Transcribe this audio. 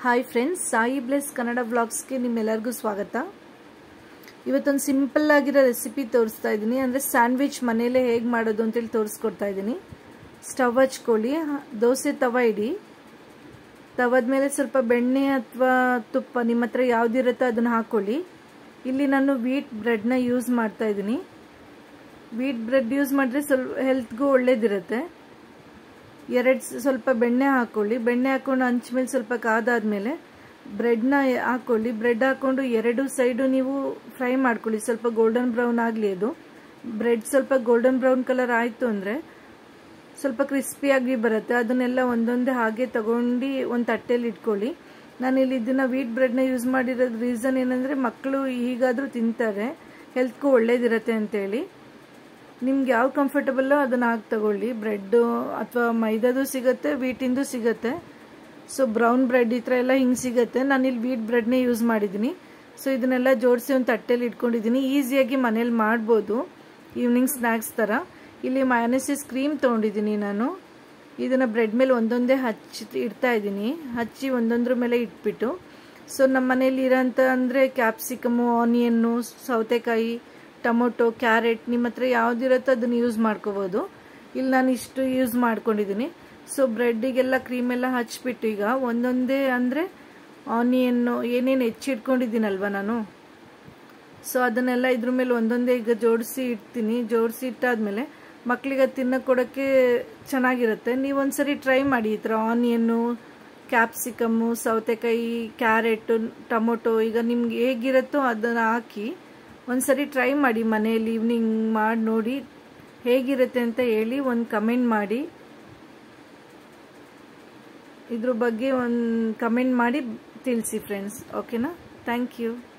hi friends Sai bless Kannada ವ್ಲಾಗ್ಸ್ಗೆ ನಿಮ್ಮೆಲ್ಲರಿಗೂ ಸ್ವಾಗತ ಇವತ್ತೊಂದು ಸಿಂಪಲ್ ಆಗಿರೋ ರೆಸಿಪಿ ತೋರಿಸ್ತಾ ಇದ್ದೀನಿ ಅಂದರೆ ಸ್ಯಾಂಡ್ವಿಚ್ ಮನೇಲೇ ಹೇಗೆ ಮಾಡೋದು ಅಂತೇಳಿ ತೋರಿಸ್ಕೊಡ್ತಾ ಇದ್ದೀನಿ ಸ್ಟವ್ ಹಚ್ಕೊಳ್ಳಿ ದೋಸೆ ತವ ಇಡಿ ತವದ ಮೇಲೆ ಸ್ವಲ್ಪ ಬೆಣ್ಣೆ ಅಥವಾ ತುಪ್ಪ ನಿಮ್ಮ ಹತ್ರ ಯಾವುದಿರುತ್ತೋ ಅದನ್ನು ಹಾಕ್ಕೊಳ್ಳಿ ಇಲ್ಲಿ ನಾನು ವೀಟ್ ಬ್ರೆಡ್ನ ಯೂಸ್ ಮಾಡ್ತಾ ಇದ್ದೀನಿ ವೀಟ್ ಬ್ರೆಡ್ ಯೂಸ್ ಮಾಡಿದ್ರೆ ಸ್ವಲ್ಪ ಹೆಲ್ತ್ಗೂ ಒಳ್ಳೇದಿರುತ್ತೆ ಎರಡು ಸ್ವಲ್ಪ ಬೆಣ್ಣೆ ಹಾಕ್ಕೊಳ್ಳಿ ಬೆಣ್ಣೆ ಹಾಕ್ಕೊಂಡು ಹಂಚ ಮೇಲೆ ಸ್ವಲ್ಪ ಕಾದಾದ್ಮೇಲೆ ಬ್ರೆಡ್ನ ಹಾಕ್ಕೊಳ್ಳಿ ಬ್ರೆಡ್ ಹಾಕ್ಕೊಂಡು ಎರಡು ಸೈಡು ನೀವು ಫ್ರೈ ಮಾಡ್ಕೊಳ್ಳಿ ಸ್ವಲ್ಪ ಗೋಲ್ಡನ್ ಬ್ರೌನ್ ಆಗಲಿ ಅದು ಬ್ರೆಡ್ ಸ್ವಲ್ಪ ಗೋಲ್ಡನ್ ಬ್ರೌನ್ ಕಲರ್ ಆಯಿತು ಅಂದರೆ ಸ್ವಲ್ಪ ಕ್ರಿಸ್ಪಿಯಾಗಿ ಬರುತ್ತೆ ಅದನ್ನೆಲ್ಲ ಒಂದೊಂದೇ ಹಾಗೆ ತಗೊಂಡು ಒಂದು ತಟ್ಟೆಯಲ್ಲಿ ಇಟ್ಕೊಳ್ಳಿ ನಾನು ಇಲ್ಲಿ ಇದನ್ನು ವೀಟ್ ಬ್ರೆಡ್ನ ಯೂಸ್ ಮಾಡಿರೋದು ರೀಸನ್ ಏನಂದರೆ ಮಕ್ಕಳು ಈಗಾದರೂ ತಿಂತಾರೆ ಹೆಲ್ತ್ಗೂ ಒಳ್ಳೇದಿರತ್ತೆ ಅಂತೇಳಿ ನಿಮ್ಗೆ ಯಾವ ಕಂಫರ್ಟಬಲ್ಲೋ ಅದನ್ನು ಹಾಕಿ ತಗೊಳ್ಳಿ ಬ್ರೆಡ್ಡು ಅಥವಾ ಮೈದಾದು ಸಿಗುತ್ತೆ ವೀಟಿಂದು ಸಿಗುತ್ತೆ ಸೊ ಬ್ರೌನ್ ಬ್ರೆಡ್ ಈ ಥರ ಎಲ್ಲ ಹಿಂಗೆ ಸಿಗುತ್ತೆ ನಾನು ಇಲ್ಲಿ ವೀಟ್ ಬ್ರೆಡ್ನೇ ಯೂಸ್ ಮಾಡಿದ್ದೀನಿ ಸೊ ಇದನ್ನೆಲ್ಲ ಜೋಡಿಸಿ ಒಂದು ತಟ್ಟೆಲಿ ಇಟ್ಕೊಂಡಿದ್ದೀನಿ ಈಸಿಯಾಗಿ ಮನೇಲಿ ಮಾಡ್ಬೋದು ಈವ್ನಿಂಗ್ ಸ್ನ್ಯಾಕ್ಸ್ ಥರ ಇಲ್ಲಿ ಮಯನಸಿಸ್ ಕ್ರೀಮ್ ತೊಗೊಂಡಿದ್ದೀನಿ ನಾನು ಇದನ್ನು ಬ್ರೆಡ್ ಮೇಲೆ ಒಂದೊಂದೇ ಹಚ್ಚಿ ಇಡ್ತಾ ಇದ್ದೀನಿ ಹಚ್ಚಿ ಒಂದೊಂದ್ರ ಮೇಲೆ ಇಟ್ಬಿಟ್ಟು ಸೊ ನಮ್ಮ ಮನೇಲಿ ಇರೋಂಥ ಅಂದರೆ ಕ್ಯಾಪ್ಸಿಕಮು ಆನಿಯನ್ನು ಸೌತೆಕಾಯಿ ಟೊಮೊಟೊ ಕ್ಯಾರೆಟ್ ನಿಮ್ಮ ಹತ್ರ ಯಾವುದಿರುತ್ತೋ ಅದನ್ನು ಯೂಸ್ ಮಾಡ್ಕೋಬೋದು ಇಲ್ಲಿ ನಾನು ಇಷ್ಟು ಯೂಸ್ ಮಾಡ್ಕೊಂಡಿದ್ದೀನಿ ಸೊ ಬ್ರೆಡ್ಡಿಗೆಲ್ಲ ಕ್ರೀಮೆಲ್ಲ ಹಚ್ಬಿಟ್ಟು ಈಗ ಒಂದೊಂದೇ ಅಂದರೆ ಆನಿಯನ್ನು ಏನೇನು ಹೆಚ್ಚಿಟ್ಕೊಂಡಿದ್ದೀನಲ್ವ ನಾನು ಸೊ ಅದನ್ನೆಲ್ಲ ಇದ್ರ ಮೇಲೆ ಒಂದೊಂದೇ ಈಗ ಜೋಡಿಸಿ ಇಡ್ತೀನಿ ಜೋಡಿಸಿ ಇಟ್ಟಾದ್ಮೇಲೆ ಮಕ್ಕಳಿಗೆ ತಿನ್ನಕ್ಕೆ ಕೊಡೋಕ್ಕೆ ಚೆನ್ನಾಗಿರುತ್ತೆ ನೀವು ಒಂದ್ಸರಿ ಟ್ರೈ ಮಾಡಿ ಈ ಥರ ಆನಿಯನ್ನು ಕ್ಯಾಪ್ಸಿಕಮ್ಮು ಸೌತೆಕಾಯಿ ಕ್ಯಾರೆಟು ಟೊಮೊಟೊ ಈಗ ನಿಮ್ಗೆ ಹೇಗಿರುತ್ತೋ ಅದನ್ನು ಹಾಕಿ ಒಂದ್ಸರಿ ಟ್ರೈ ಮಾಡಿ ಮನೆಯಲ್ಲಿ ಈವ್ನಿಂಗ್ ಮಾಡಿ ನೋಡಿ ಹೇಗಿರುತ್ತೆ ಅಂತ ಹೇಳಿ ಒಂದು ಕಮೆಂಟ್ ಮಾಡಿ ಇದ್ರ ಬಗ್ಗೆ ಒಂದು ಕಮೆಂಟ್ ಮಾಡಿ ತಿಳಿಸಿ ಫ್ರೆಂಡ್ಸ್ ಓಕೆನಾ ಥ್ಯಾಂಕ್ ಯು